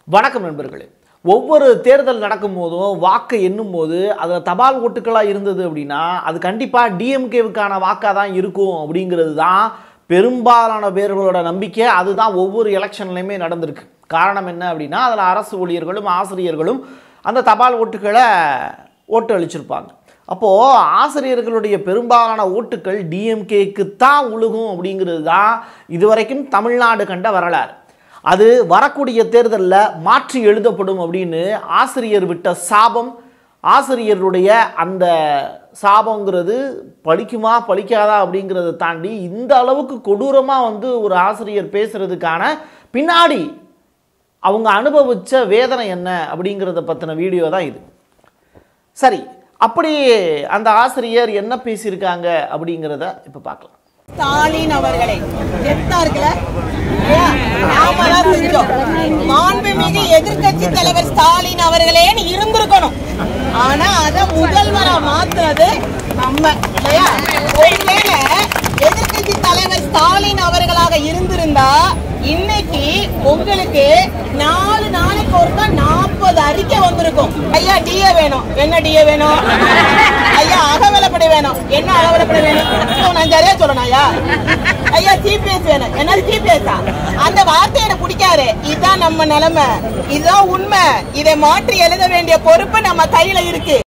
வணக்கம் நண்பர்களே ஒவ்வொரு தேர்தல் நடக்கும் போதும் வாக்கு எண்ணும் போது அதில் தபால் ஓட்டுக்களாக இருந்தது அப்படின்னா அது கண்டிப்பாக டிஎம்கேவுக்கான வாக்காக தான் இருக்கும் அப்படிங்கிறது தான் பெரும்பாலான பேர்களோட நம்பிக்கை அதுதான் ஒவ்வொரு எலெக்ஷன்லையுமே நடந்திருக்கு காரணம் என்ன அப்படின்னா அதில் அரசு ஊழியர்களும் ஆசிரியர்களும் அந்த தபால் ஓட்டுகளை ஓட்டு அளிச்சிருப்பாங்க அப்போது ஆசிரியர்களுடைய பெரும்பாலான ஓட்டுகள் டிஎம்கேக்கு தான் உழுகும் அப்படிங்கிறது தான் இதுவரைக்கும் தமிழ்நாடு கண்ட வரலாறு அது வரக்கூடிய தேர்தலில் மாற்றி எழுதப்படும் அப்படின்னு ஆசிரியர் விட்ட சாபம் ஆசிரியருடைய அந்த சாபங்கிறது பலிக்குமா பலிக்காதா அப்படிங்கிறத தாண்டி இந்த அளவுக்கு கொடூரமாக வந்து ஒரு ஆசிரியர் பேசுறதுக்கான பின்னாடி அவங்க அனுபவிச்ச வேதனை என்ன அப்படிங்கிறத பற்றின வீடியோ தான் இது சரி அப்படி அந்த ஆசிரியர் என்ன பேசியிருக்காங்க அப்படிங்கிறத இப்போ பார்க்கலாம் ஸ்டாலின் அவர்களை கெத்தா இருக்குல்ல இல்லையா? நாம தான் செஞ்சோம் மாண்புமிகு எதிர்க்கட்சி தலைவர் ஸ்டாலின் அவர்களேன்னு இருந்திருக்கணும் ஆனா அத முதல்வரா மாத்துறது நம்ம இல்லையா ஒருவேளை எதிர்க்கட்சி தலைவர் ஸ்டாலின் அவர்களாக இருந்திருந்தா இன்னைக்கு உங்களுக்கு நாலு நாளைக்கு ஒருக்கா நாற்பது அறிக்கை வந்திருக்கும் ஐயா டிஏ வேணும் என்ன டிஏ வேணும் ஐயா அகவலப்படி வேணும் என்ன அகவலப்படி வேணும் இப்போ நான் சரியா சொல்லணும் ஐயா ஐயா சிபிஎஸ் வேணும் என்னது சிபிஎஸ் அந்த வார்த்தை எனக்கு பிடிக்காது இதுதான் நம்ம நிலைமை இதுதான் உண்மை இதை மாற்றி எழுத வேண்டிய பொறுப்பு நம்ம கையில இருக்கு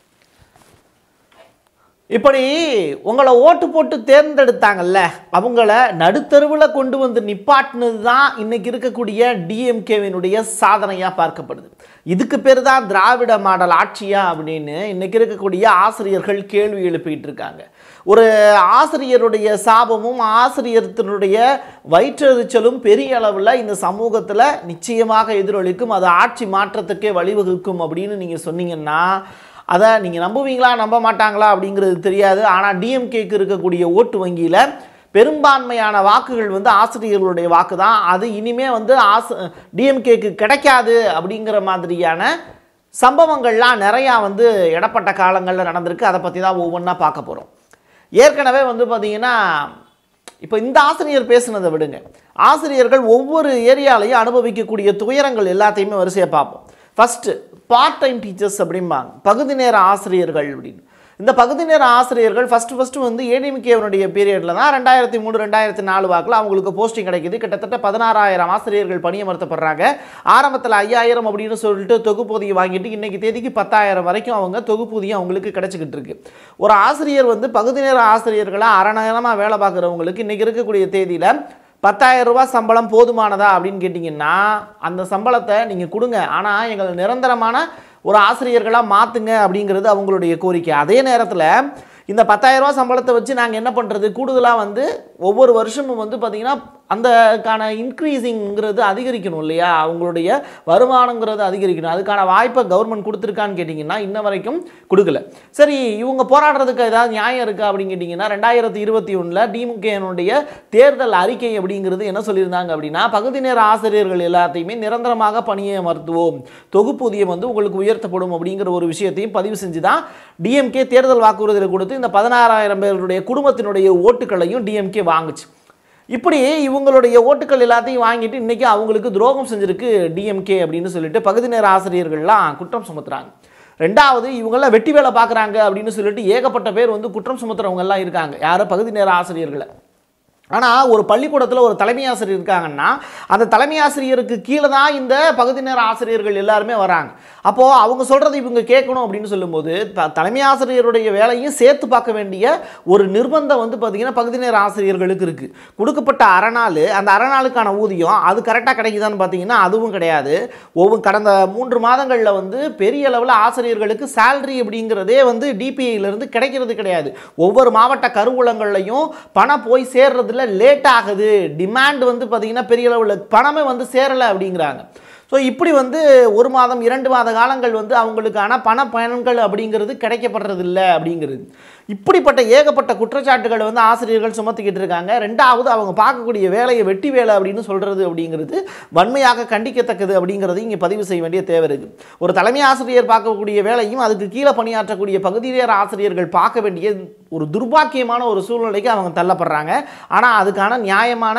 இப்படி உங்களை ஓட்டு போட்டு தேர்ந்தெடுத்தாங்கல்ல அவங்கள நடுத்தருவில் கொண்டு வந்து நிப்பாட்டினது தான் இன்னைக்கு இருக்கக்கூடிய டிஎம்கேவினுடைய சாதனையாக பார்க்கப்படுது இதுக்கு பேர் தான் திராவிட மாடல் ஆட்சியா அப்படின்னு இன்னைக்கு இருக்கக்கூடிய ஆசிரியர்கள் கேள்வி எழுப்பிட்டு இருக்காங்க ஒரு ஆசிரியருடைய சாபமும் ஆசிரியத்தினுடைய வயிற்றெரிச்சலும் பெரிய அளவில் இந்த சமூகத்தில் நிச்சயமாக எதிரொலிக்கும் அது ஆட்சி மாற்றத்துக்கே வழிவகுக்கும் அப்படின்னு நீங்கள் சொன்னீங்கன்னா அதை நீங்கள் நம்புவீங்களா நம்ப மாட்டாங்களா அப்படிங்கிறது தெரியாது ஆனால் டிஎம்கேக்கு இருக்கக்கூடிய ஓட்டு வங்கியில் பெரும்பான்மையான வாக்குகள் வந்து ஆசிரியர்களுடைய வாக்கு தான் அது இனிமே வந்து ஆசு டிஎம்கேக்கு கிடைக்காது அப்படிங்கிற மாதிரியான சம்பவங்கள்லாம் நிறையா வந்து இடப்பட்ட காலங்களில் நடந்திருக்கு அதை பற்றி தான் ஒவ்வொன்றா பார்க்க போகிறோம் ஏற்கனவே வந்து பார்த்தீங்கன்னா இப்போ இந்த ஆசிரியர் பேசுனதை விடுங்க ஆசிரியர்கள் ஒவ்வொரு ஏரியாலையும் அனுபவிக்கக்கூடிய துயரங்கள் எல்லாத்தையுமே வரிசையாக பார்ப்போம் ஃபஸ்ட்டு பார்ட் டைம் டீச்சர்ஸ் அப்படிம்பாங்க பகுதி நேர ஆசிரியர்கள் அப்படின்னு இந்த பகுதி நேர ஆசிரியர்கள் ஃபஸ்ட்டு ஃபஸ்ட்டு வந்து ஏடிஎம்கேவனுடைய பீரியடில் தான் ரெண்டாயிரத்தி மூணு ரெண்டாயிரத்தி நாலு வாக்கில் அவங்களுக்கு போஸ்டிங் கிடைக்குது கிட்டத்தட்ட பதினாறாயிரம் ஆசிரியர்கள் பணியமர்த்தப்படுறாங்க ஆரம்பத்தில் ஐயாயிரம் அப்படின்னு சொல்லிட்டு தொகுப்பூதியம் வாங்கிட்டு இன்னைக்கு தேதிக்கு பத்தாயிரம் வரைக்கும் அவங்க தொகுப்பூதியம் அவங்களுக்கு கிடைச்சிக்கிட்டு இருக்கு ஒரு ஆசிரியர் வந்து பகுதி நேர ஆசிரியர்களாக அரை நேரமாக வேலை பார்க்குறவங்களுக்கு இன்னைக்கு இருக்கக்கூடிய தேதியில் பத்தாயிரம் ரூபாய் சம்பளம் போதுமானதா அப்படின்னு கேட்டிங்கன்னா அந்த சம்பளத்தை நீங்கள் கொடுங்க ஆனால் எங்களை நிரந்தரமான ஒரு ஆசிரியர்களாக மாற்றுங்க அப்படிங்கிறது அவங்களுடைய கோரிக்கை அதே நேரத்தில் இந்த பத்தாயிரம் ரூபாய் சம்பளத்தை வச்சு நாங்கள் என்ன பண்ணுறது கூடுதலாக வந்து ஒவ்வொரு வருஷமும் வந்து பார்த்திங்கன்னா அந்தக்கான இன்க்ரீஸிங்கிறது அதிகரிக்கணும் இல்லையா அவங்களுடைய வருமானங்கிறது அதிகரிக்கணும் அதுக்கான வாய்ப்பை கவர்மெண்ட் கொடுத்துருக்கான்னு கேட்டிங்கன்னா இன்ன வரைக்கும் கொடுக்கல சரி இவங்க போராடுறதுக்கு ஏதாவது நியாயம் இருக்கா அப்படின்னு கேட்டிங்கன்னா ரெண்டாயிரத்தி இருபத்தி ஒன்றில் டிமுகனுடைய தேர்தல் அறிக்கை அப்படிங்கிறது என்ன சொல்லியிருந்தாங்க அப்படின்னா பகுதி நேர ஆசிரியர்கள் எல்லாத்தையுமே நிரந்தரமாக பணியை மருத்துவோம் தொகுப்பூதியம் வந்து உங்களுக்கு உயர்த்தப்படும் அப்படிங்கிற ஒரு விஷயத்தையும் பதிவு செஞ்சு தான் டிஎம்கே தேர்தல் வாக்குறுதியில் கொடுத்து இந்த பதினாறாயிரம் பேருடைய குடும்பத்தினுடைய ஓட்டுகளையும் டிஎம்கே வாங்குச்சு இப்படி இவங்களுடைய ஓட்டுகள் எல்லாத்தையும் வாங்கிட்டு இன்றைக்கி அவங்களுக்கு துரோகம் செஞ்சிருக்கு டிஎம்கே அப்படின்னு சொல்லிட்டு பகுதி நேர ஆசிரியர்கள்லாம் குற்றம் சுமத்துறாங்க ரெண்டாவது இவங்கெல்லாம் வெட்டி வேலை பார்க்குறாங்க அப்படின்னு சொல்லிட்டு ஏகப்பட்ட பேர் வந்து குற்றம் சுமத்துறவங்க எல்லாம் இருக்காங்க யாரும் பகுதி நேர ஆசிரியர்களை ஆனால் ஒரு பள்ளிக்கூடத்தில் ஒரு தலைமை ஆசிரியர் இருக்காங்கன்னா அந்த தலைமை ஆசிரியருக்கு கீழே தான் இந்த பகுதி நேர ஆசிரியர்கள் எல்லாருமே வராங்க அப்போது அவங்க சொல்கிறத இவங்க கேட்கணும் அப்படின்னு சொல்லும்போது த தலைமை ஆசிரியருடைய வேலையும் சேர்த்து பார்க்க வேண்டிய ஒரு நிர்பந்தம் வந்து பார்த்திங்கன்னா பகுதி நேர ஆசிரியர்களுக்கு இருக்குது கொடுக்கப்பட்ட அறநாள் அந்த அறநாளுக்கான ஊதியம் அது கரெக்டாக கிடைக்குதான்னு பார்த்தீங்கன்னா அதுவும் கிடையாது ஒவ்வொரு கடந்த மூன்று மாதங்களில் வந்து பெரிய அளவில் ஆசிரியர்களுக்கு சேலரி அப்படிங்கிறதே வந்து டிபிஐலேருந்து கிடைக்கிறது கிடையாது ஒவ்வொரு மாவட்ட கருவூலங்கள்லையும் பணம் போய் சேர்றதுல லேட் ஆகுது டிமாண்ட் வந்து பார்த்திங்கன்னா பெரிய அளவில் பணமே வந்து சேரலை அப்படிங்கிறாங்க ஸோ இப்படி வந்து ஒரு மாதம் இரண்டு மாத காலங்கள் வந்து அவங்களுக்கான பண பயன்கள் அப்படிங்கிறது கிடைக்கப்படுறதில்ல அப்படிங்கிறது இப்படிப்பட்ட ஏகப்பட்ட குற்றச்சாட்டுகள் வந்து ஆசிரியர்கள் சுமத்திக்கிட்டு இருக்காங்க ரெண்டாவது அவங்க பார்க்கக்கூடிய வேலையை வெட்டி வேலை அப்படின்னு சொல்கிறது அப்படிங்கிறது வன்மையாக கண்டிக்கத்தக்கது அப்படிங்கிறது இங்கே பதிவு செய்ய வேண்டிய தேவை இருக்குது ஒரு தலைமை ஆசிரியர் பார்க்கக்கூடிய வேலையும் அதுக்கு கீழே பணியாற்றக்கூடிய பகுதி நேர ஆசிரியர்கள் பார்க்க வேண்டிய ஒரு துர்பாக்கியமான ஒரு சூழ்நிலைக்கு அவங்க தள்ளப்படுறாங்க ஆனால் அதுக்கான நியாயமான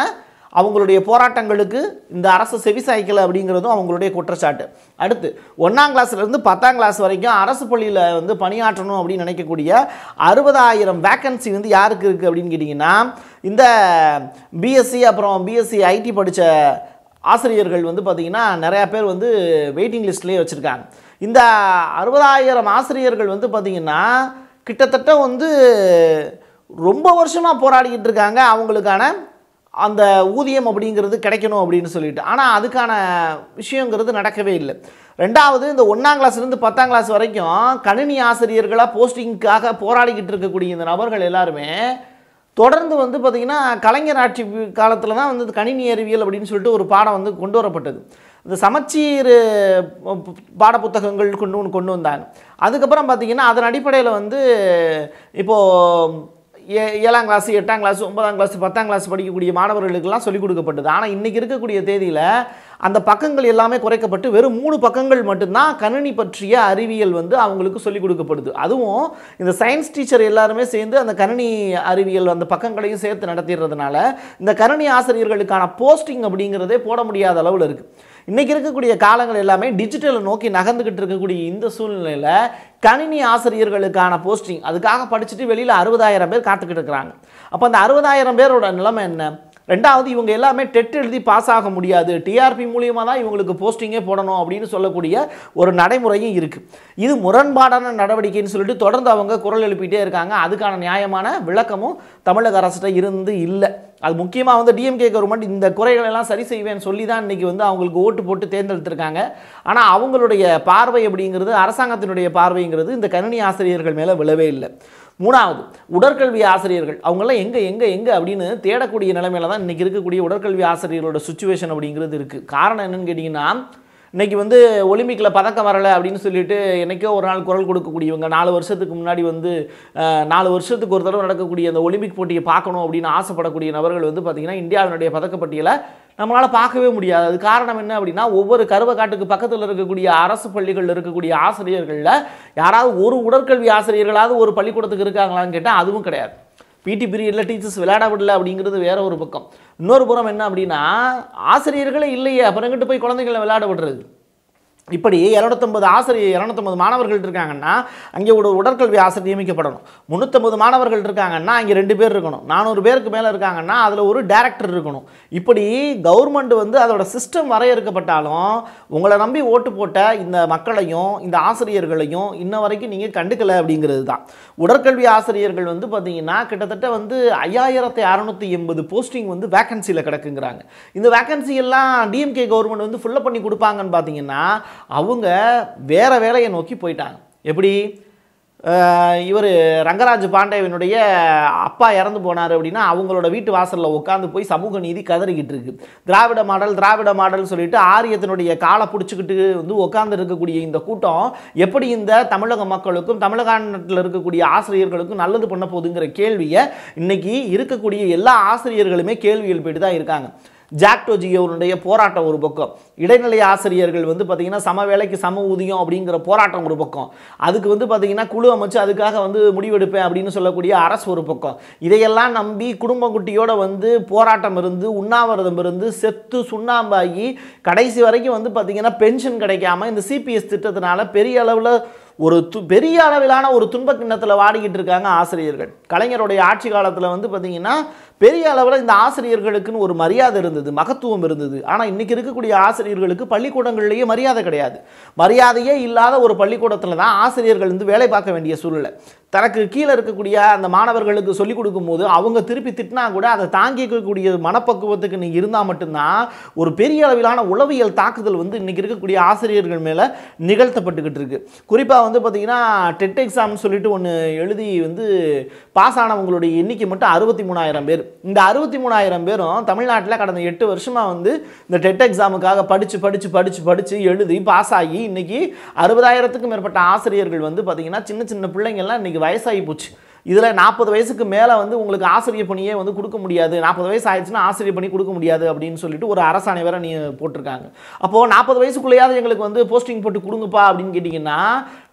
அவங்களுடைய போராட்டங்களுக்கு இந்த அரசு செவிசாய்க்கலை அப்படிங்கிறதும் அவங்களுடைய குற்றச்சாட்டு அடுத்து ஒன்றாம் கிளாஸ்லேருந்து பத்தாம் கிளாஸ் வரைக்கும் அரசு பள்ளியில் வந்து பணியாற்றணும் அப்படின்னு நினைக்கக்கூடிய அறுபதாயிரம் வேக்கன்சி வந்து யாருக்கு இருக்குது அப்படின்னு கேட்டிங்கன்னா இந்த பிஎஸ்சி அப்புறம் பிஎஸ்சி ஐடி படித்த ஆசிரியர்கள் வந்து பார்த்திங்கன்னா நிறையா பேர் வந்து வெயிட்டிங் லிஸ்ட்லேயே வச்சுருக்காங்க இந்த அறுபதாயிரம் ஆசிரியர்கள் வந்து பார்த்திங்கன்னா கிட்டத்தட்ட வந்து ரொம்ப வருஷமாக போராடிக்கிட்டு இருக்காங்க அவங்களுக்கான அந்த ஊதியம் அப்படிங்கிறது கிடைக்கணும் அப்படின்னு சொல்லிட்டு ஆனால் அதுக்கான விஷயங்கிறது நடக்கவே இல்லை ரெண்டாவது இந்த ஒன்றாம் கிளாஸ்லேருந்து பத்தாம் கிளாஸ் வரைக்கும் கணினி ஆசிரியர்களாக போஸ்டிங்க்காக போராடிக்கிட்டு இருக்கக்கூடிய இந்த நபர்கள் எல்லாருமே தொடர்ந்து வந்து பார்த்திங்கன்னா கலைஞர் ஆட்சி காலத்தில் தான் வந்து கணினி அறிவியல் அப்படின்னு சொல்லிட்டு ஒரு பாடம் வந்து கொண்டு வரப்பட்டது இந்த சமச்சீர் பாடப்புத்தகங்கள் கொண்டு ஒன்று கொண்டு வந்தாங்க அதுக்கப்புறம் பார்த்திங்கன்னா அதன் அடிப்படையில் வந்து இப்போது ஏ ஏழாம் கிளாஸ் எட்டாம் கிளாஸ் ஒன்பதாம் கிளாஸ் பத்தாம் கிளாஸ் படிக்கக்கூடிய மாணவர்களுக்கெல்லாம் சொல்லிக் கொடுக்கப்பட்டது ஆனால் இன்றைக்கி இருக்கக்கூடிய தேதியில் அந்த பக்கங்கள் எல்லாமே குறைக்கப்பட்டு வெறும் மூணு பக்கங்கள் மட்டும்தான் கணினி பற்றிய அறிவியல் வந்து அவங்களுக்கு சொல்லிக் கொடுக்கப்படுது அதுவும் இந்த சயின்ஸ் டீச்சர் எல்லாருமே சேர்ந்து அந்த கணினி அறிவியல் அந்த பக்கங்களையும் சேர்த்து நடத்திடுறதுனால இந்த கணினி ஆசிரியர்களுக்கான போஸ்டிங் அப்படிங்கிறதே போட முடியாத அளவில் இருக்குது இன்றைக்கி இருக்கக்கூடிய காலங்கள் எல்லாமே டிஜிட்டலை நோக்கி நகர்ந்துக்கிட்டு இருக்கக்கூடிய இந்த சூழ்நிலையில் கணினி ஆசிரியர்களுக்கான போஸ்டிங் அதுக்காக படிச்சுட்டு வெளியில் அறுபதாயிரம் பேர் காத்துக்கிட்டு இருக்கிறாங்க அப்போ அந்த அறுபதாயிரம் பேரோட நிலைமை என்ன ரெண்டாவது இவங்க எல்லாமே டெட் எழுதி பாஸ் ஆக முடியாது டிஆர்பி மூலியமாக தான் இவங்களுக்கு போஸ்டிங்கே போடணும் அப்படின்னு சொல்லக்கூடிய ஒரு நடைமுறையும் இருக்குது இது முரண்பாடான நடவடிக்கைன்னு சொல்லிட்டு தொடர்ந்து அவங்க குரல் எழுப்பிட்டே இருக்காங்க அதுக்கான நியாயமான விளக்கமும் தமிழக அரசிட்ட இருந்து இல்லை அது முக்கியமாக வந்து டிஎம்கே கவர்மெண்ட் இந்த குறைகள் எல்லாம் சரி செய்வேன்னு சொல்லி தான் இன்றைக்கி வந்து அவங்களுக்கு ஓட்டு போட்டு தேர்ந்தெடுத்திருக்காங்க ஆனால் அவங்களுடைய பார்வை அப்படிங்கிறது அரசாங்கத்தினுடைய பார்வைங்கிறது இந்த கணினி ஆசிரியர்கள் மேலே விழவே இல்லை மூணாவது உடற்கல்வி ஆசிரியர்கள் அவங்கெல்லாம் எங்கே எங்கே எங்கே அப்படின்னு தேடக்கூடிய நிலைமையில தான் இன்றைக்கி இருக்கக்கூடிய உடற்கல்வி ஆசிரியர்களோட சுச்சுவேஷன் அப்படிங்கிறது இருக்குது காரணம் என்னன்னு கேட்டிங்கன்னா இன்னைக்கு வந்து ஒலிம்பிக்கில் பதக்கம் வரலை அப்படின்னு சொல்லிட்டு என்னைக்கோ ஒரு நாள் குரல் கொடுக்கக்கூடியவங்க நாலு வருஷத்துக்கு முன்னாடி வந்து அஹ், நாலு வருஷத்துக்கு ஒரு தடவை நடக்கக்கூடிய அந்த ஒலிம்பிக் போட்டியை பார்க்கணும் அப்படின்னு ஆசைப்படக்கூடிய நபர்கள் வந்து பார்த்திங்கன்னா இந்தியாவினுடைய பதக்கப்பட்டியலை நம்மளால் பார்க்கவே முடியாது அது காரணம் என்ன அப்படின்னா ஒவ்வொரு கருவக்காட்டுக்கு பக்கத்தில் இருக்கக்கூடிய அரசு பள்ளிகளில் இருக்கக்கூடிய ஆசிரியர்களில் யாராவது ஒரு உடற்கல்வி ஆசிரியர்களாவது ஒரு பள்ளிக்கூடத்துக்கு இருக்காங்களான்னு கேட்டால் அதுவும் கிடையாது பிடி பீரியடில் டீச்சர்ஸ் விளையாட விடல அப்படிங்கிறது வேற ஒரு பக்கம் இன்னொரு புறம் என்ன அப்படின்னா ஆசிரியர்களே இல்லையே அப்புறம் எங்கிட்டு போய் குழந்தைகளை விளையாட விடுறது இப்படி இரநூத்தம்பது ஆசிரியர் இரநூத்தம்பது மாணவர்கள் இருக்காங்கன்னா அங்கே ஒரு உடற்கல்வி ஆசிரியர் நியமிக்கப்படணும் முந்நூற்றம்பது மாணவர்கள் இருக்காங்கன்னா அங்கே ரெண்டு பேர் இருக்கணும் நானூறு பேருக்கு மேலே இருக்காங்கன்னா அதில் ஒரு டேரக்டர் இருக்கணும் இப்படி கவர்மெண்ட் வந்து அதோட சிஸ்டம் வரையறுக்கப்பட்டாலும் உங்களை நம்பி ஓட்டு போட்ட இந்த மக்களையும் இந்த ஆசிரியர்களையும் இன்ன வரைக்கும் நீங்கள் கண்டுக்கலை அப்படிங்கிறது தான் உடற்கல்வி ஆசிரியர்கள் வந்து பார்த்தீங்கன்னா கிட்டத்தட்ட வந்து ஐயாயிரத்தி அறநூற்றி எண்பது போஸ்டிங் வந்து வேக்கன்சியில் கிடக்குங்கிறாங்க இந்த வேக்கன்சி எல்லாம் டிஎம்கே கவர்மெண்ட் வந்து ஃபுல்லப் பண்ணி கொடுப்பாங்கன்னு பார்த்தீங்கன்னா அவங்க வேற வேலையை நோக்கி போயிட்டாங்க எப்படி இவர் ரங்கராஜ் பாண்டேவினுடைய அப்பா இறந்து போனார் அப்படின்னா அவங்களோட வீட்டு வாசலில் உட்காந்து போய் சமூக நீதி கதறிக்கிட்டு இருக்கு திராவிட மாடல் திராவிட மாடல் சொல்லிட்டு ஆரியத்தினுடைய காலை பிடிச்சிக்கிட்டு வந்து உட்கார்ந்து இருக்கக்கூடிய இந்த கூட்டம் எப்படி இந்த தமிழக மக்களுக்கும் தமிழகத்தில் இருக்கக்கூடிய ஆசிரியர்களுக்கும் நல்லது பண்ண போகுதுங்கிற கேள்வியை இன்னைக்கு இருக்கக்கூடிய எல்லா ஆசிரியர்களுமே கேள்வி எழுப்பிட்டு தான் இருக்காங்க ஜாக்டோ ஜியோனுடைய போராட்டம் ஒரு பக்கம் இடைநிலை ஆசிரியர்கள் வந்து பார்த்திங்கன்னா சம வேலைக்கு சம ஊதியம் அப்படிங்கிற போராட்டம் ஒரு பக்கம் அதுக்கு வந்து பார்த்திங்கன்னா குழு அமைச்சு அதுக்காக வந்து முடிவெடுப்பேன் அப்படின்னு சொல்லக்கூடிய அரசு ஒரு பக்கம் இதையெல்லாம் நம்பி குடும்ப குட்டியோட வந்து போராட்டம் இருந்து உண்ணாவிரதம் இருந்து செத்து சுண்ணாம்பாகி கடைசி வரைக்கும் வந்து பார்த்திங்கன்னா பென்ஷன் கிடைக்காம இந்த சிபிஎஸ் திட்டத்தினால பெரிய அளவில் ஒரு து பெரிய அளவிலான ஒரு துன்ப கிண்ணத்தில் வாடிக்கிட்டு இருக்காங்க ஆசிரியர்கள் கலைஞருடைய ஆட்சி காலத்தில் வந்து பார்த்திங்கன்னா பெரிய அளவில் இந்த ஆசிரியர்களுக்குன்னு ஒரு மரியாதை இருந்தது மகத்துவம் இருந்தது ஆனால் இன்றைக்கி இருக்கக்கூடிய ஆசிரியர்களுக்கு பள்ளிக்கூடங்கள்லேயே மரியாதை கிடையாது மரியாதையே இல்லாத ஒரு பள்ளிக்கூடத்தில் தான் ஆசிரியர்கள் வந்து வேலை பார்க்க வேண்டிய சூழ்நிலை தனக்கு கீழே இருக்கக்கூடிய அந்த மாணவர்களுக்கு சொல்லிக் கொடுக்கும்போது அவங்க திருப்பி திட்டினா கூட அதை தாங்கிக்கக்கூடிய மனப்பக்குவத்துக்கு நீ இருந்தால் மட்டும்தான் ஒரு பெரிய அளவிலான உளவியல் தாக்குதல் வந்து இன்றைக்கி இருக்கக்கூடிய ஆசிரியர்கள் மேலே நிகழ்த்தப்பட்டுக்கிட்டு இருக்கு குறிப்பாக வந்து பார்த்திங்கன்னா டெட் எக்ஸாம்னு சொல்லிட்டு ஒன்று எழுதி வந்து பாஸ் ஆனவங்களுடைய எண்ணிக்கை மட்டும் அறுபத்தி மூணாயிரம் பேர் இந்த அறுபத்தி மூணாயிரம் பேரும் தமிழ்நாட்டில் கடந்த எட்டு வருஷமாக வந்து இந்த டெட் எக்ஸாமுக்காக படித்து படித்து படித்து படித்து எழுதி பாஸ் ஆகி இன்னைக்கு அறுபதாயிரத்துக்கும் மேற்பட்ட ஆசிரியர்கள் வந்து பார்த்திங்கன்னா சின்ன சின்ன பிள்ளைங்கள்லாம் இன்னைக்கு வயசாகி போச்சு இதில் நாற்பது வயசுக்கு மேலே வந்து உங்களுக்கு ஆசிரியர் பணியே வந்து கொடுக்க முடியாது நாற்பது வயசு ஆயிடுச்சுன்னா ஆசிரியர் பணி கொடுக்க முடியாது அப்படின்னு சொல்லிட்டு ஒரு அரசாணை வேற நீ போட்டிருக்காங்க அப்போது நாற்பது வயசுக்குள்ளேயாவது எங்களுக்கு வந்து போஸ்டிங் போட்டு கொடுங்கப்பா அப்படின்னு கேட்டிங்கன்னா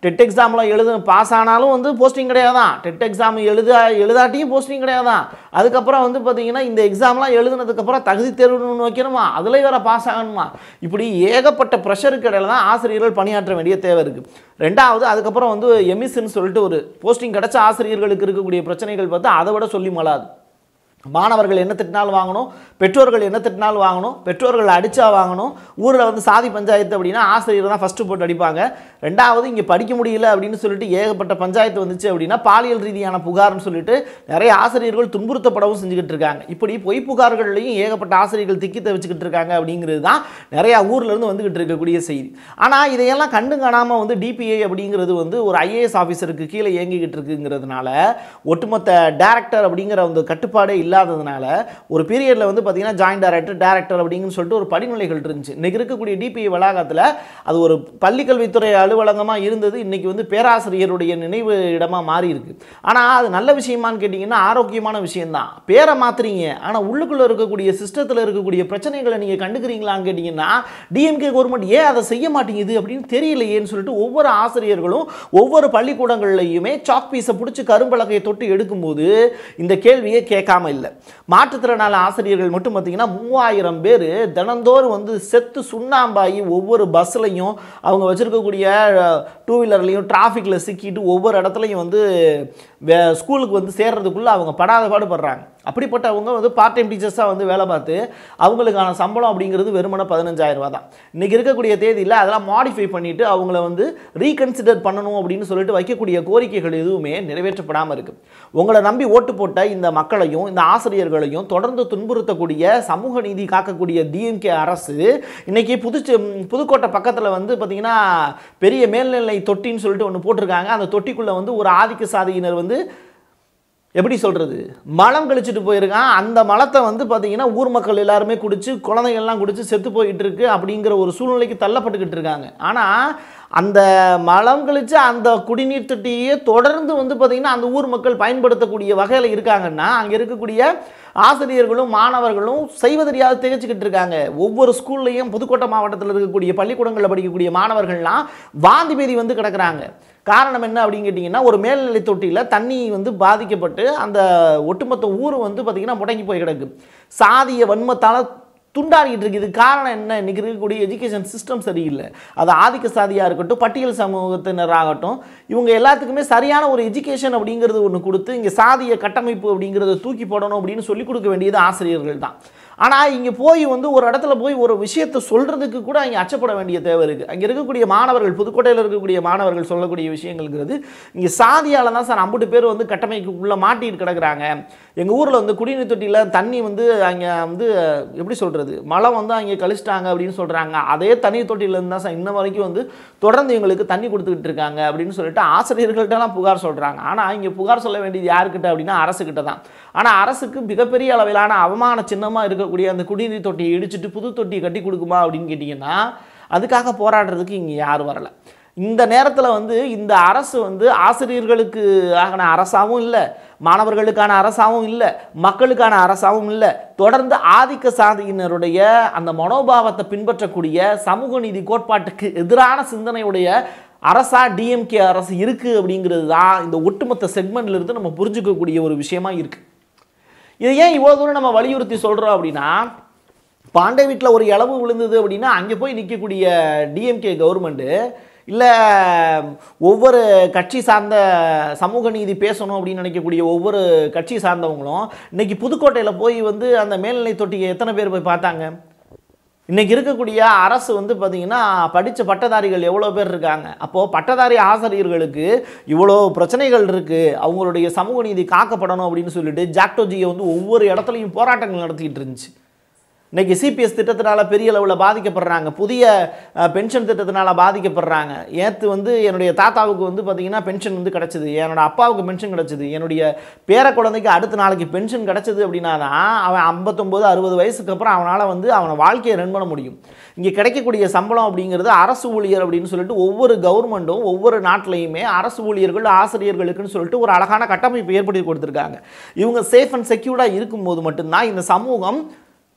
டெட் எக்ஸாம்லாம் எழுது பாஸ் ஆனாலும் வந்து போஸ்டிங் கிடையாதான் டெட் எக்ஸாம் எழுத எழுதாட்டியும் போஸ்டிங் கிடையாதான் அதுக்கப்புறம் வந்து பார்த்தீங்கன்னா இந்த எக்ஸாம்லாம் எழுதுனதுக்கப்புறம் தகுதி தேர்வு ஒன்று வைக்கணுமா அதுலேயும் வேற பாஸ் ஆகணுமா இப்படி ஏகப்பட்ட ப்ரெஷருக்கு இடையில தான் ஆசிரியர்கள் பணியாற்ற வேண்டிய தேவை இருக்குது ரெண்டாவது அதுக்கப்புறம் வந்து எமிஸ்ன்னு சொல்லிட்டு ஒரு போஸ்டிங் கிடைச்ச ஆசிரியர்களுக்கு இருக்கக்கூடிய பிரச்சனைகள் பார்த்தா அதை விட சொல்லி மலாது மாணவர்கள் என்ன திட்டினாலும் வாங்கணும் பெற்றோர்கள் என்ன திட்டினாலும் வாங்கணும் பெற்றோர்கள் அடிச்சா வாங்கணும் ஊரில் வந்து சாதி பஞ்சாயத்து அப்படின்னா ஆசிரியர் தான் ஃபஸ்ட்டு போட்டு அடிப்பாங்க ரெண்டாவது இங்கே படிக்க முடியல அப்படின்னு சொல்லிட்டு ஏகப்பட்ட பஞ்சாயத்து வந்துச்சு அப்படின்னா பாலியல் ரீதியான புகார்னு சொல்லிட்டு நிறைய ஆசிரியர்கள் துன்புறுத்தப்படவும் செஞ்சுக்கிட்டு இருக்காங்க இப்படி பொய் புகார்கள்லையும் ஏகப்பட்ட ஆசிரியர்கள் திக்கி தவிச்சுக்கிட்டு இருக்காங்க அப்படிங்கிறது தான் நிறையா ஊர்ல இருந்து வந்துகிட்டு இருக்கக்கூடிய செய்தி ஆனால் இதையெல்லாம் கண்டு காணாமல் வந்து டிபிஐ அப்படிங்கிறது வந்து ஒரு ஐஏஎஸ் ஆஃபீஸருக்கு கீழே இயங்கிக்கிட்டு இருக்குங்கிறதுனால ஒட்டுமொத்த டேரக்டர் அப்படிங்கிற அந்த கட்டுப்பாடே இல்லாததுனால ஒரு பீரியடில் வந்து பார்த்தீங்கன்னா ஜாயின்ட் டைரக்டர் டேரக்டர் அப்படிங்கன்னு சொல்லிட்டு ஒரு படிநிலைகள் இருந்துச்சு இன்னைக்கு இருக்கக்கூடிய டிபிஐ வளாகத்தில் அது ஒரு பள்ளிக்கல்வித்துறை அலுவலகமாக இருந்தது இன்னைக்கு வந்து பேராசிரியருடைய நினைவு இடமா மாறி இருக்கு ஆனால் அது நல்ல விஷயமான்னு கேட்டிங்கன்னா ஆரோக்கியமான விஷயம்தான் பேரை மாத்துறீங்க ஆனால் உள்ளுக்குள்ளே இருக்கக்கூடிய சிஸ்டத்தில் இருக்கக்கூடிய பிரச்சனைகளை நீங்கள் கண்டுக்கிறீங்களான்னு கேட்டிங்கன்னா டிஎம்கே கவர்மெண்ட் ஏன் அதை செய்ய மாட்டேங்குது அப்படின்னு தெரியலையேன்னு சொல்லிட்டு ஒவ்வொரு ஆசிரியர்களும் ஒவ்வொரு பள்ளிக்கூடங்கள்லையுமே சாக் பீஸை பிடிச்சி கரும்பலகையை தொட்டு எடுக்கும்போது இந்த கேள்வியே கேட்காம இல்லை மாற்றுத்திறனாளி ஆசிரியர்கள் மட்டும் பார்த்தீங்கன்னா மூவாயிரம் பேர் தினந்தோறும் வந்து செத்து சுண்ணாம்பாகி ஒவ்வொரு பஸ்லையும் அவங்க வச்சுருக்கக்கூடிய டூ வீலர்லையும் டிராஃபிக்கில் சிக்கிட்டு ஒவ்வொரு இடத்துலையும் வந்து வே ஸ்கூலுக்கு வந்து சேர்றதுக்குள்ளே அவங்க படாத பாடுபடுறாங்க அப்படிப்பட்டவங்க வந்து பார்ட் டைம் டீச்சர்ஸாக வந்து வேலை பார்த்து அவங்களுக்கான சம்பளம் அப்படிங்கிறது வெறுமனே பதினஞ்சாயிரம் ரூபா தான் இன்றைக்கி இருக்கக்கூடிய தேதியில் அதெல்லாம் மாடிஃபை பண்ணிவிட்டு அவங்கள வந்து ரீகன்சிடர் பண்ணணும் அப்படின்னு சொல்லிட்டு வைக்கக்கூடிய கோரிக்கைகள் எதுவுமே நிறைவேற்றப்படாமல் இருக்குது உங்களை நம்பி ஓட்டு போட்ட இந்த மக்களையும் இந்த ஆசிரியர்களையும் தொடர்ந்து துன்புறுத்தக்கூடிய சமூக நீதி காக்கக்கூடிய டிஎம்கே அரசு இன்னைக்கு புதுச்சு புதுக்கோட்டை பக்கத்தில் வந்து பார்த்திங்கன்னா பெரிய மேல்நிலை தொட்டின்னு சொல்லிட்டு ஒன்று போட்டிருக்காங்க அந்த தொட்டிக்குள்ளே வந்து ஒரு ஆதிக்க சாதியினர் வந்து எப்படி சொல்கிறது மலம் கழிச்சிட்டு போயிருக்கான் அந்த மலத்தை வந்து பார்த்தீங்கன்னா ஊர் மக்கள் எல்லாருமே குடிச்சு குழந்தைகள்லாம் குடிச்சு செத்து போயிட்டு இருக்கு அப்படிங்கிற ஒரு சூழ்நிலைக்கு தள்ளப்பட்டுக்கிட்டு இருக்காங்க ஆனால் அந்த மலம் கழிச்சு அந்த குடிநீர் தொட்டியே தொடர்ந்து வந்து பார்த்திங்கன்னா அந்த ஊர் மக்கள் பயன்படுத்தக்கூடிய வகையில் இருக்காங்கன்னா அங்கே இருக்கக்கூடிய ஆசிரியர்களும் மாணவர்களும் செய்வதறியாது திகச்சிக்கிட்டு இருக்காங்க ஒவ்வொரு ஸ்கூல்லையும் புதுக்கோட்டை மாவட்டத்தில் இருக்கக்கூடிய பள்ளிக்கூடங்களில் படிக்கக்கூடிய மாணவர்கள்லாம் வாந்தி பேதி வந்து கிடக்குறாங்க காரணம் என்ன அப்படின்னு கேட்டிங்கன்னா ஒரு மேல்நிலை தொட்டியில் தண்ணி வந்து பாதிக்கப்பட்டு அந்த ஒட்டுமொத்த ஊர் வந்து பார்த்திங்கன்னா முடங்கி போய் கிடக்கு சாதிய வன்மத்தால் துண்டாடிக்கிட்டு இருக்கு இது காரணம் என்ன இன்றைக்கி இருக்கக்கூடிய எஜுகேஷன் சிஸ்டம் சரியில்லை அது ஆதிக்க சாதியாக இருக்கட்டும் பட்டியல் சமூகத்தினராகட்டும் இவங்க எல்லாத்துக்குமே சரியான ஒரு எஜுகேஷன் அப்படிங்கிறது ஒன்று கொடுத்து இங்கே சாதிய கட்டமைப்பு அப்படிங்கிறத தூக்கி போடணும் அப்படின்னு சொல்லிக் கொடுக்க வேண்டியது ஆசிரியர்கள் தான் ஆனால் இங்கே போய் வந்து ஒரு இடத்துல போய் ஒரு விஷயத்தை சொல்கிறதுக்கு கூட அங்கே அச்சப்பட வேண்டிய தேவை இருக்குது அங்கே இருக்கக்கூடிய மாணவர்கள் புதுக்கோட்டையில் இருக்கக்கூடிய மாணவர்கள் சொல்லக்கூடிய விஷயங்கள்ங்கிறது இங்கே சாதியால் தான் சார் அம்புட்டு பேர் வந்து கட்டமைக்குள்ளே மாட்டிட்டு கிடக்குறாங்க எங்கள் ஊரில் வந்து குடிநீர் தொட்டியில் தண்ணி வந்து அங்கே வந்து எப்படி சொல்கிறது மழை வந்து அங்கே கழிச்சிட்டாங்க அப்படின்னு சொல்கிறாங்க அதே தண்ணி தொட்டியிலேருந்து தான் சார் இன்ன வரைக்கும் வந்து தொடர்ந்து எங்களுக்கு தண்ணி கொடுத்துக்கிட்டு இருக்காங்க அப்படின்னு சொல்லிட்டு ஆசிரியர்கள்ட்டலாம் புகார் சொல்கிறாங்க ஆனால் இங்கே புகார் சொல்ல வேண்டியது யாருக்கிட்ட அப்படின்னா அரசுக்கிட்ட தான் ஆனால் அரசுக்கு மிகப்பெரிய அளவிலான அவமான சின்னமாக இருக்கக்கூடிய அந்த குடிநீர் தொட்டியை இடிச்சிட்டு புது தொட்டியை கட்டி கொடுக்குமா அப்படின்னு கேட்டிங்கன்னா அதுக்காக போராடுறதுக்கு இங்கே யாரும் வரலை இந்த நேரத்தில் வந்து இந்த அரசு வந்து ஆசிரியர்களுக்கு ஆகின அரசாகவும் இல்லை மாணவர்களுக்கான அரசாகவும் இல்லை மக்களுக்கான அரசாகவும் இல்லை தொடர்ந்து ஆதிக்க சாதியினருடைய அந்த மனோபாவத்தை பின்பற்றக்கூடிய சமூக நீதி கோட்பாட்டுக்கு எதிரான சிந்தனையுடைய அரசா டிஎம்கே அரசு இருக்குது அப்படிங்கிறது தான் இந்த ஒட்டுமொத்த செக்மெண்ட்ல இருந்து நம்ம புரிஞ்சுக்கக்கூடிய ஒரு விஷயமா இருக்குது இதை ஏன் இவ்வளோ தூரம் நம்ம வலியுறுத்தி சொல்கிறோம் அப்படின்னா பாண்டே வீட்டில் ஒரு இளவு விழுந்தது அப்படின்னா அங்கே போய் நிற்கக்கூடிய டிஎம்கே கவர்மெண்ட்டு இல்லை ஒவ்வொரு கட்சி சார்ந்த சமூக நீதி பேசணும் அப்படின்னு நினைக்கக்கூடிய ஒவ்வொரு கட்சி சார்ந்தவங்களும் இன்னைக்கு புதுக்கோட்டையில் போய் வந்து அந்த மேல்நிலை தொட்டியை எத்தனை பேர் போய் பார்த்தாங்க இன்னைக்கு இருக்கக்கூடிய அரசு வந்து பார்த்தீங்கன்னா படித்த பட்டதாரிகள் எவ்வளோ பேர் இருக்காங்க அப்போது பட்டதாரி ஆசிரியர்களுக்கு இவ்வளோ பிரச்சனைகள் இருக்குது அவங்களுடைய சமூக நீதி காக்கப்படணும் அப்படின்னு சொல்லிட்டு ஜாக்டோஜியை வந்து ஒவ்வொரு இடத்துலையும் போராட்டங்கள் நடத்திக்கிட்டு இருந்துச்சு இன்னைக்கு சிபிஎஸ் திட்டத்தினால பெரிய அளவில் பாதிக்கப்படுறாங்க புதிய அஹ், பென்ஷன் திட்டத்தினால பாதிக்கப்படுறாங்க ஏற்று வந்து என்னுடைய தாத்தாவுக்கு வந்து பார்த்தீங்கன்னா பென்ஷன் வந்து கிடச்சிது என்னோட அப்பாவுக்கு பென்ஷன் கிடச்சிது என்னுடைய பேர குழந்தைக்கு அடுத்த நாளைக்கு பென்ஷன் கிடச்சிது அப்படின்னா தான் அவன் ஐம்பத்தொம்போது அறுபது வயசுக்கு அப்புறம் அவனால் வந்து அவனை வாழ்க்கையை ரன் பண்ண முடியும் இங்கே கிடைக்கக்கூடிய சம்பளம் அப்படிங்கிறது அரசு ஊழியர் அப்படின்னு சொல்லிட்டு ஒவ்வொரு கவர்மெண்ட்டும் ஒவ்வொரு நாட்டிலையுமே அரசு ஊழியர்கள் ஆசிரியர்களுக்குன்னு சொல்லிட்டு ஒரு அழகான கட்டமைப்பு ஏற்படுத்தி கொடுத்துருக்காங்க இவங்க சேஃப் அண்ட் செக்யூர்டாக இருக்கும்போது மட்டும்தான் இந்த சமூகம்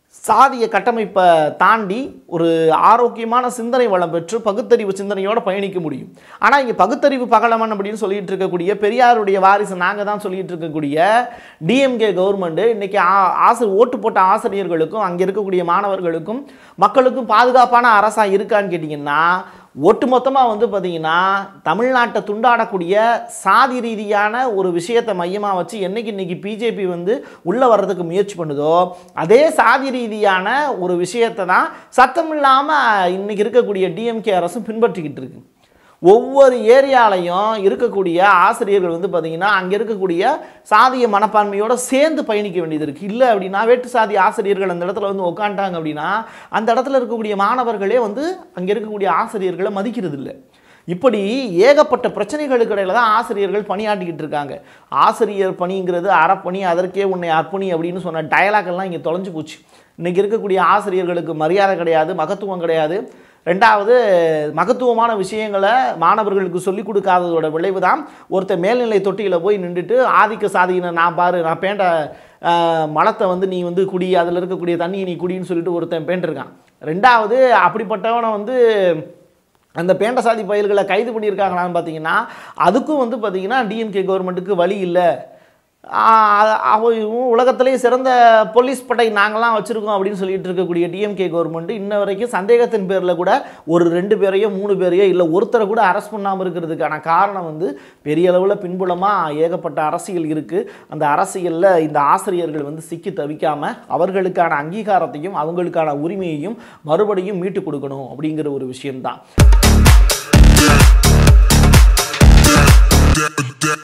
சாதிய கட்டமைப்பை தாண்டி ஒரு ஆரோக்கியமான சிந்தனை வளம் பெற்று பகுத்தறிவு சிந்தனையோட பயணிக்க முடியும் ஆனால் இங்கே பகுத்தறிவு பகலமன் அப்படின்னு சொல்லிட்டு இருக்கக்கூடிய பெரியாருடைய வாரிசு நாங்கள் தான் சொல்லிட்டு இருக்கக்கூடிய டிஎம்கே கவர்மெண்ட் இன்னைக்கு ஆ- ஆசிரியர் ஓட்டு போட்ட ஆசிரியர்களுக்கும் அங்கே இருக்கக்கூடிய மாணவர்களுக்கும் மக்களுக்கும் பாதுகாப்பான அரசாக இருக்கான்னு கேட்டிங்கன்னா ஒட்டுமொத்தமாக வந்து பார்த்தீங்கன்னா தமிழ்நாட்டை துண்டாடக்கூடிய சாதி ரீதியான ஒரு விஷயத்தை மையமாக வச்சு என்னைக்கு இன்னைக்கு பிஜேபி வந்து உள்ளே வர்றதுக்கு முயற்சி பண்ணுதோ அதே சாதி ரீதியான ஒரு விஷயத்தை தான் சத்தம் இல்லாமல் இன்னைக்கு இருக்கக்கூடிய டிஎம்கே அரசும் பின்பற்றிக்கிட்டு இருக்கு ஒவ்வொரு ஏரியாலையும் இருக்கக்கூடிய ஆசிரியர்கள் வந்து பார்த்தீங்கன்னா அங்கே இருக்கக்கூடிய சாதிய மனப்பான்மையோட சேர்ந்து பயணிக்க வேண்டியது இருக்குது இல்லை அப்படின்னா வேட்டு சாதி ஆசிரியர்கள் அந்த இடத்துல வந்து உட்காந்துட்டாங்க அப்படின்னா அந்த இடத்துல இருக்கக்கூடிய மாணவர்களே வந்து அங்கே இருக்கக்கூடிய ஆசிரியர்களை மதிக்கிறது இல்லை இப்படி ஏகப்பட்ட பிரச்சனைகளுக்கு இடையில தான் ஆசிரியர்கள் பணியாற்றிக்கிட்டு இருக்காங்க ஆசிரியர் பணிங்கிறது அறப்பணி அதற்கே உன்னை அர்ப்பணி அப்படின்னு சொன்ன டயலாக் எல்லாம் இங்கே தொலைஞ்சு போச்சு இன்னைக்கு இருக்கக்கூடிய ஆசிரியர்களுக்கு மரியாதை கிடையாது மகத்துவம் கிடையாது ரெண்டாவது மகத்துவமான விஷயங்களை மாணவர்களுக்கு சொல்லிக் கொடுக்காததோட விளைவு தான் ஒருத்தர் மேல்நிலை தொட்டியில் போய் நின்றுட்டு ஆதிக்க சாதியினை நான் பாரு நான் பேண்ட ஆஹ், மலத்தை வந்து நீ வந்து குடி அதில் இருக்கக்கூடிய தண்ணியை நீ குடின்னு சொல்லிட்டு ஒருத்தன் பேண்டிருக்கான் ரெண்டாவது அப்படிப்பட்டவனை வந்து அந்த பேண்ட சாதி பயல்களை கைது பண்ணியிருக்காங்களான்னு பார்த்தீங்கன்னா அதுக்கும் வந்து பார்த்தீங்கன்னா டிஎம்கே கவர்மெண்ட்டுக்கு வழி இல்லை அவ உலகத்திலேயே சிறந்த போலீஸ் படை நாங்களாம் வச்சுருக்கோம் அப்படின்னு சொல்லிட்டு இருக்கக்கூடிய டிஎம்கே கவர்மெண்ட் இன்ன வரைக்கும் சந்தேகத்தின் பேரில் கூட ஒரு ரெண்டு பேரையோ மூணு பேரையோ இல்லை ஒருத்தரை கூட அரெஸ்ட் பண்ணாமல் இருக்கிறதுக்கான காரணம் வந்து பெரிய அளவில் பின்புலமாக ஏகப்பட்ட அரசியல் இருக்குது அந்த அரசியலில் இந்த ஆசிரியர்கள் வந்து சிக்கி தவிக்காமல் அவர்களுக்கான அங்கீகாரத்தையும் அவங்களுக்கான உரிமையையும் மறுபடியும் மீட்டு கொடுக்கணும் அப்படிங்கிற ஒரு விஷயம்தான்